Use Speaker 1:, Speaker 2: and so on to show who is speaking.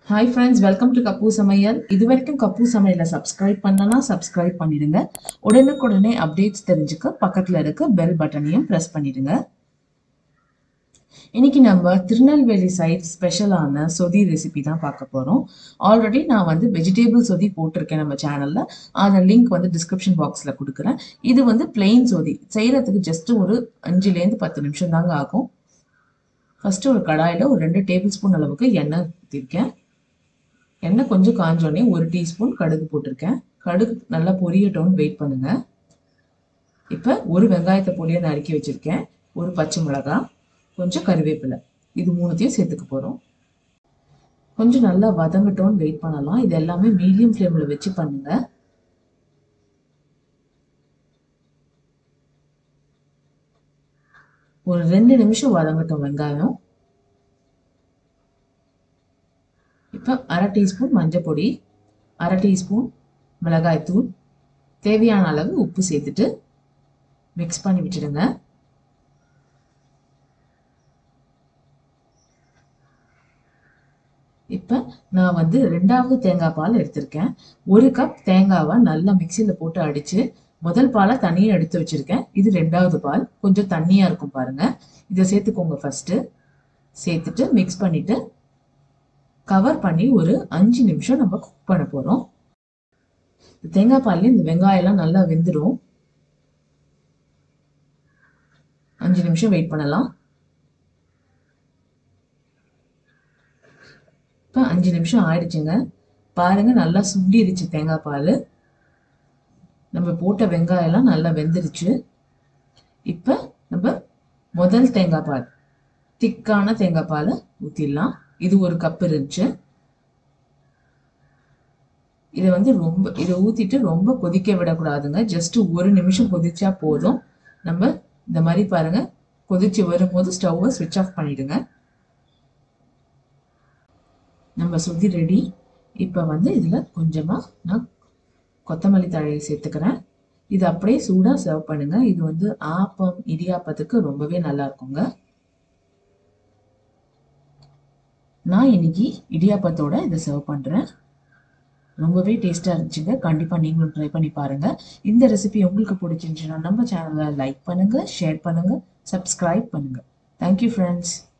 Speaker 1: hi friends welcome to கப்பு சமையல் இது வரைக்கும் கப்பு சமையலை சப்ஸ்கிரைப் பண்ணனா சப்ஸ்கிரைப் பண்ணிடுங்க உடனுக்குடனே அப்டேட்ஸ் தெரிஞ்சுக்க பக்கத்தில் இருக்க பெல் பட்டனையும் ப்ரெஸ் பண்ணிடுங்க இன்னைக்கு நம்ம திருநெல்வேலி சைட் ஸ்பெஷலான சொதி ரெசிபி தான் பார்க்க போகிறோம் ஆல்ரெடி நான் வந்து வெஜிடேபிள் சொதி போட்டிருக்கேன் நம்ம சேனலில் அந்த லிங்க் வந்து டிஸ்கிரிப்ஷன் பாக்ஸில் கொடுக்குறேன் இது வந்து பிளெயின் சொதி செய்கிறதுக்கு ஜஸ்ட் ஒரு அஞ்சுலேருந்து பத்து நிமிஷம் தாங்க ஆகும் ஃபஸ்ட்டு ஒரு கடாயில் ஒரு ரெண்டு டேபிள் ஸ்பூன் அளவுக்கு எண்ணெய் ஊற்றிருக்கேன் எண்ணெய் கொஞ்சம் காஞ்சோடனே ஒரு டீஸ்பூன் கடுகு போட்டிருக்கேன் கடுகு நல்லா பொரியட்டோன்னு வெயிட் பண்ணுங்க இப்போ ஒரு வெங்காயத்தை பொடியை நறுக்கி வச்சுருக்கேன் ஒரு பச்சை மிளகாய் கொஞ்சம் கருவேப்பிலை இது மூணுத்தையும் சேர்த்துக்க போகிறோம் கொஞ்சம் நல்லா வதங்கட்டோன்னு வெயிட் பண்ணலாம் இது எல்லாமே மீடியம் ஃப்ளேமில் வச்சு பண்ணுங்க ஒரு ரெண்டு நிமிஷம் வதங்கட்டும் வெங்காயம் இப்போ அரை டீஸ்பூன் மஞ்சள் பொடி அரை டீஸ்பூன் மிளகாய்த்தூள் தேவையான அளவு உப்பு சேர்த்துட்டு மிக்ஸ் பண்ணி விட்டுடுங்க இப்போ நான் வந்து ரெண்டாவது தேங்காய் பால் எடுத்திருக்கேன் ஒரு கப் தேங்காவை நல்லா மிக்சியில் போட்டு அடித்து முதல் பாலை தனியாக எடுத்து வச்சுருக்கேன் இது ரெண்டாவது பால் கொஞ்சம் தண்ணியாக இருக்கும் பாருங்கள் இதை சேர்த்துக்கோங்க ஃபஸ்ட்டு சேர்த்துட்டு மிக்ஸ் பண்ணிவிட்டு கவர் பண்ணி ஒரு அஞ்சு நிமிஷம் நம்ம குக் பண்ண போகிறோம் தேங்காய் பால்ல இந்த வெங்காயம்லாம் நல்லா வெந்துடும் அஞ்சு நிமிஷம் வெயிட் பண்ணலாம் இப்போ அஞ்சு நிமிஷம் ஆயிடுச்சுங்க பாருங்க நல்லா சுண்டிருச்சு தேங்காய் பால் நம்ம போட்ட வெங்காயம்லாம் நல்லா வெந்துருச்சு இப்போ நம்ம முதல் தேங்காய் பால் திக்கான தேங்காய் பாலை ஊற்றிடலாம் இது ஒரு கப் இருந்துச்சு இதை வந்து ரொம்ப இதை ஊற்றிட்டு ரொம்ப கொதிக்க விடக்கூடாதுங்க ஜஸ்ட் ஒரு நிமிஷம் கொதிச்சா போதும் நம்ம இந்த மாதிரி பாருங்க கொதிச்சு வரும்போது ஸ்டவ்வை ஸ்விட்ச் ஆஃப் பண்ணிடுங்க நம்ம சுதி ரெடி இப்போ வந்து இதில் கொஞ்சமாக நான் கொத்தமல்லி தழையை சேர்த்துக்கிறேன் இது அப்படியே சூடாக சர்வ் பண்ணுங்க இது வந்து ஆப்பம் இடியாப்பத்துக்கு ரொம்பவே நல்லா இருக்குங்க நான் இன்னைக்கு இடியாப்பத்தோட இதை சர்வ் பண்ணுறேன் ரொம்பவே டேஸ்ட்டாக இருந்துச்சுங்க கண்டிப்பாக நீங்களும் ட்ரை பண்ணி பாருங்கள் இந்த ரெசிபி உங்களுக்கு பிடிச்சிருந்துச்சுன்னா நம்ம சேனலை லைக் பண்ணுங்கள் ஷேர் பண்ணுங்கள் சப்ஸ்கிரைப் பண்ணுங்கள் தேங்க்யூ ஃப்ரெண்ட்ஸ்